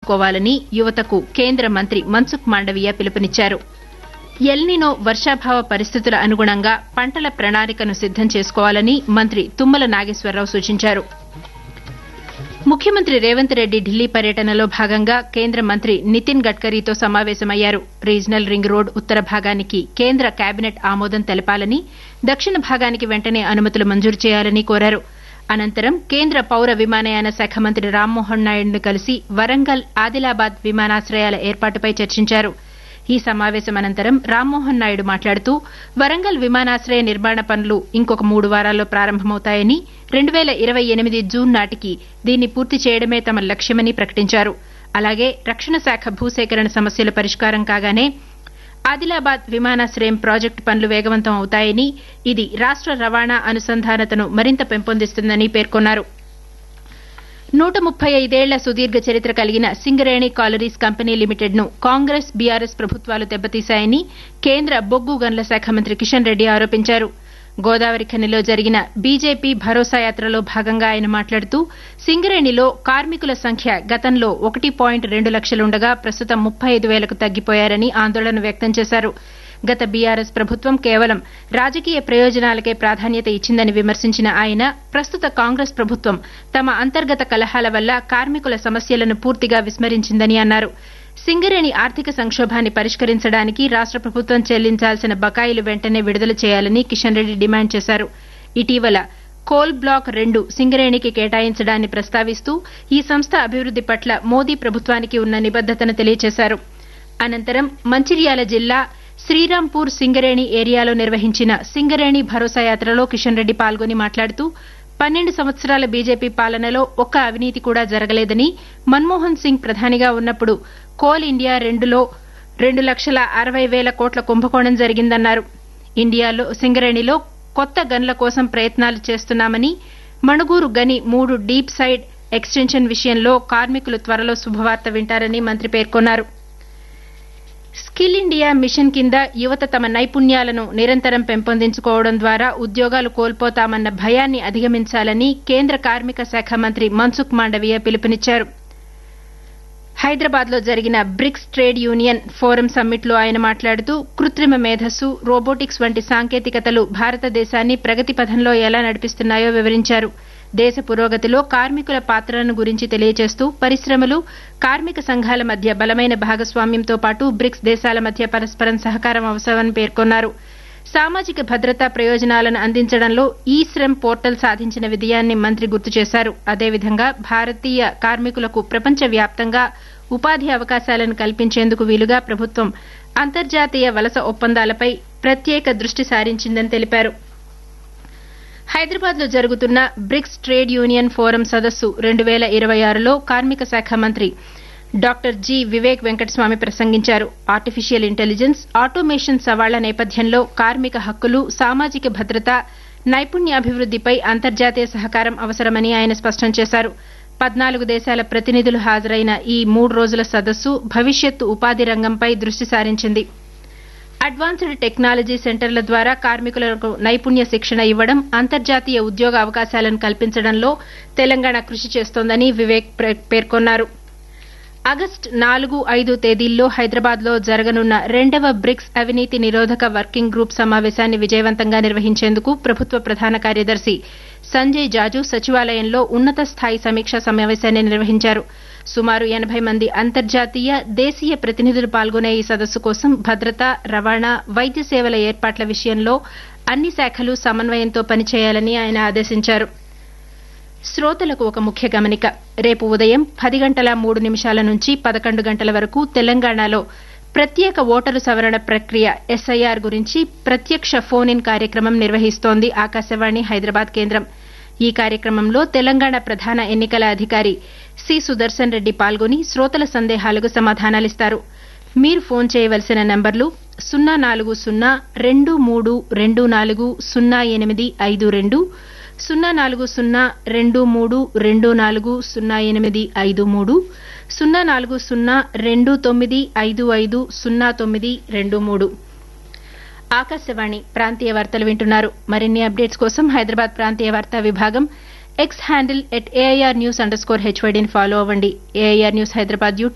తీసుకోవాలని యువతకు కేంద్ర మంత్రి మన్సుఖ్ మాండవీయ పిలుపునిచ్చారు ఎల్నినో వర్షాభావ పరిస్థితుల అనుగుణంగా పంటల ప్రణాళికను సిద్దం చేసుకోవాలని మంత్రి తుమ్మల నాగేశ్వరరావు సూచించారు ముఖ్యమంత్రి రేవంత్ రెడ్డి ఢిల్లీ పర్యటనలో భాగంగా కేంద్ర మంత్రి నితిన్ గడ్కరీతో సమావేశమయ్యారు రీజనల్ రింగ్ రోడ్ ఉత్తర భాగానికి కేంద్ర కేబినెట్ ఆమోదం తెలపాలని దక్షిణ భాగానికి వెంటనే అనుమతులు మంజూరు చేయాలని కోరారు అనంతరం కేంద్ర పౌర విమానయాన శాఖ మంత్రి రామ్మోహన్ నాయుడును కలిసి వరంగల్ ఆదిలాబాద్ విమానాశ్రయాల ఏర్పాటుపై చర్చించారు ఈ సమావేశం అనంతరం రామ్మోహన్ నాయుడు మాట్లాడుతూ వరంగల్ విమానాశ్రయ నిర్మాణ పనులు ఇంకొక మూడు వారాల్లో ప్రారంభమవుతాయని రెండు వేల ఇరవై ఎనిమిది జూన్ నాటికి దీన్ని పూర్తి చేయడమే తమ లక్ష్యమని ప్రకటించారు అలాగే రక్షణ శాఖ భూసేకరణ సమస్యల పరిష్కారం కాగానే ఆదిలాబాద్ విమానాశ్రయం ప్రాజెక్టు పనులు వేగవంతం అవుతాయని ఇది రాష్ట రవాణా అనుసంధానతను మరింత పెంపొందిస్తుందని పేర్కొన్నారు నూట ముప్పై ఐదేళ్ల సుదీర్ఘ చరిత్ర కలిగిన సింగరేణి కాలరీస్ కంపెనీ లిమిటెడ్ ను కాంగ్రెస్ బీఆర్ఎస్ ప్రభుత్వాలు దెబ్బతీశాయని కేంద్ర బొగ్గు గనుల శాఖ మంత్రి కిషన్ రెడ్డి ఆరోపించారు గోదావరి ఖనిలో జరిగిన బీజేపీ భరోసా యాత్రలో భాగంగా ఆయన మాట్లాడుతూ సింగరేణిలో కార్మికుల సంఖ్య గతంలో ఒకటి పాయింట్ రెండు లక్షలుండగా ప్రస్తుతం ముప్పై ఐదు వేలకు తగ్గిపోయారని ఆందోళన వ్యక్తం చేశారు గత బీఆర్ఎస్ ప్రభుత్వం కేవలం రాజకీయ ప్రయోజనాలకే ప్రాధాన్యత ఇచ్చిందని విమర్శించిన ఆయన ప్రస్తుత కాంగ్రెస్ ప్రభుత్వం తమ అంతర్గత కలహాల వల్ల కార్మికుల సమస్యలను పూర్తిగా విస్మరించిందని అన్నారు సింగరేణి ఆర్థిక సంక్షోభాన్ని పరిష్కరించడానికి రాష్ట ప్రభుత్వం చెల్లించాల్సిన బకాయిలు వెంటనే విడుదల చేయాలని కిషన్ రెడ్డి డిమాండ్ చేశారు ఇటీవల కోల్ బ్లాక్ రెండు సింగరేణికి కేటాయించడాన్ని ప్రస్తావిస్తూ ఈ సంస్థ అభివృద్ది పట్ల మోదీ ప్రభుత్వానికి ఉన్న నిబద్దతను తెలియజేశారు అనంతరం మంచిర్యాల జిల్లా శ్రీరాంపూర్ సింగరేణి ఏరియాలో నిర్వహించిన సింగరేణి భరోసా యాత్రలో కిషన్ రెడ్డి పాల్గొని మాట్లాడుతూ పన్నెండు సంవత్సరాల బీజేపీ పాలనలో ఒక్క అవినీతి కూడా జరగలేదని మన్మోహన్ సింగ్ ప్రధానిగా ఉన్నప్పుడు కోల్ ఇండియా రెండులో రెండు లక్షల అరవై వేల కోట్ల కుంభకోణం జరిగిందన్నారు ఇండియాలో సింగరేణిలో కొత్త గన్ల కోసం ప్రయత్నాలు చేస్తున్నామని మణుగూరు గని మూడు డీప్ సైడ్ ఎక్స్టెన్షన్ విషయంలో కార్మికులు త్వరలో శుభవార్త వింటారని మంత్రి పేర్కొన్నారు స్కిల్ ఇండియా మిషన్ కింద యువత తమ నైపుణ్యాలను నిరంతరం పెంపొందించుకోవడం ద్వారా ఉద్యోగాలు కోల్పోతామన్న భయాన్ని అధిగమించాలని కేంద్ర కార్మిక శాఖ మంత్రి మన్సుఖ్ మాండవీయ పిలుపునిచ్చారు హైదరాబాద్ లో జరిగిన BRICS trade union forum summit లో ఆయన మాట్లాడుతూ కృత్రిమ మేధస్సు రోబోటిక్స్ వంటి సాంకేతికతలు భారతదేశాన్ని ప్రగతి పథంలో ఎలా నడిపిస్తున్నాయో వివరించారు దేశ పురోగతిలో కార్మికుల పాత్రను గురించి తెలియజేస్తూ పరిశ్రమలు కార్మిక సంఘాల మధ్య బలమైన భాగస్వామ్యంతో పాటు బ్రిక్స్ దేశాల మధ్య పరస్పరం సహకారం అవసరమని పేర్కొన్నారు సామాజిక భద్రతా ప్రయోజనాలను అందించడంలో ఈ శ్రమ్ పోర్టల్ సాధించిన విజయాన్ని మంత్రి గుర్తు చేశారు అదేవిధంగా భారతీయ కార్మికులకు ప్రపంచ వ్యాప్తంగా ఉపాధి అవకాశాలను కల్పించేందుకు వీలుగా ప్రభుత్వం అంతర్జాతీయ వలస ఒప్పందాలపై ప్రత్యేక దృష్టి సారించిందని తెలిపారు హైదరాబాద్ లో జరుగుతున్న బ్రిక్స్ ట్రేడ్ యూనియన్ ఫోరం సదస్సు రెండు వేల ఇరవై ఆరులో కార్మిక శాఖ మంత్రి డాక్టర్ జి వివేక్ వెంకటస్వామి ప్రసంగించారు ఆర్టిఫిషియల్ ఇంటెలిజెన్స్ ఆటోమేషన్ సవాళ్ల నేపథ్యంలో కార్మిక హక్కులు సామాజిక భద్రత నైపుణ్యాభివృద్దిపై అంతర్జాతీయ సహకారం అవసరమని ఆయన స్పష్టం చేశారు పద్నాలుగు దేశాల ప్రతినిధులు హాజరైన ఈ మూడు రోజుల సదస్సు భవిష్యత్తు ఉపాధి రంగంపై దృష్టి సారించింది అడ్వాన్స్డ్ టెక్నాలజీ సెంటర్ల ద్వారా కార్మికులకు నైపుణ్య శిక్షణ ఇవ్వడం అంతర్జాతీయ ఉద్యోగ అవకాశాలను కల్పించడంలో తెలంగాణ కృషి చేస్తోందని వివేక్ పేర్కొన్నారు ఆగస్టు నాలుగు ఐదు తేదీల్లో హైదరాబాద్ లో జరగనున్న రెండవ బ్రిక్స్ అవినీతి నిరోధక వర్కింగ్ గ్రూప్ సమావేశాన్ని విజయవంతంగా నిర్వహించేందుకు ప్రభుత్వ ప్రధాన కార్యదర్శి సంజయ్ జాజు సచివాలయంలో ఉన్నత స్థాయి సమీక్షా సమావేశాన్ని నిర్వహించారు సుమారు ఎనబై మంది అంతర్జాతీయ దేశీయ ప్రతినిధులు పాల్గొనే ఈ సదస్సు కోసం భద్రత రవాణా వైద్య సేవల ఏర్పాట్ల విషయంలో అన్ని శాఖలు సమన్వయంతో పనిచేయాలని ఆయన ఆదేశించారు శ్రోతలకు ఒక ముఖ్య గమనిక రేపు ఉదయం పది గంటల మూడు నిమిషాల నుంచి పదకొండు గంటల వరకు తెలంగాణలో ప్రత్యేక ఓటరు సవరణ ప్రక్రియ ఎస్ఐఆర్ గురించి ప్రత్యక్ష ఫోన్ ఇన్ కార్యక్రమం నిర్వహిస్తోంది ఆకాశవాణి హైదరాబాద్ కేంద్రం ఈ కార్యక్రమంలో తెలంగాణ ప్రధాన ఎన్నికల అధికారి సి సుదర్శన్ రెడ్డి పాల్గొని శ్రోతల సందేహాలకు సమాధానాలిస్తారు మీరు ఫోన్ చేయవలసిన నంబర్లు సున్నా నాలుగు సున్నా రెండు మూడు రెండు నాలుగు సున్నా ఎనిమిది ఐదు రెండు సున్నా నాలుగు సున్నా రెండు మూడు రెండు నాలుగు సున్నా ఎనిమిది ఐదు మూడు సున్నా నాలుగు సున్నా రెండు తొమ్మిది ఐదు ఐదు సున్నా తొమ్మిది రెండు మూడు ఆకాశవాణి ప్రాంతీయ వార్తలు వింటున్నారు మరిన్ని అప్డేట్స్ కోసం హైదరాబాద్ ప్రాంతీయ వార్తా విభాగం X handle at AIR news underscore హెచ్వైడీని ఫాలో అవ్వండి ఏఐఆర్ న్యూస్ హైదరాబాద్ యూట్యూబ్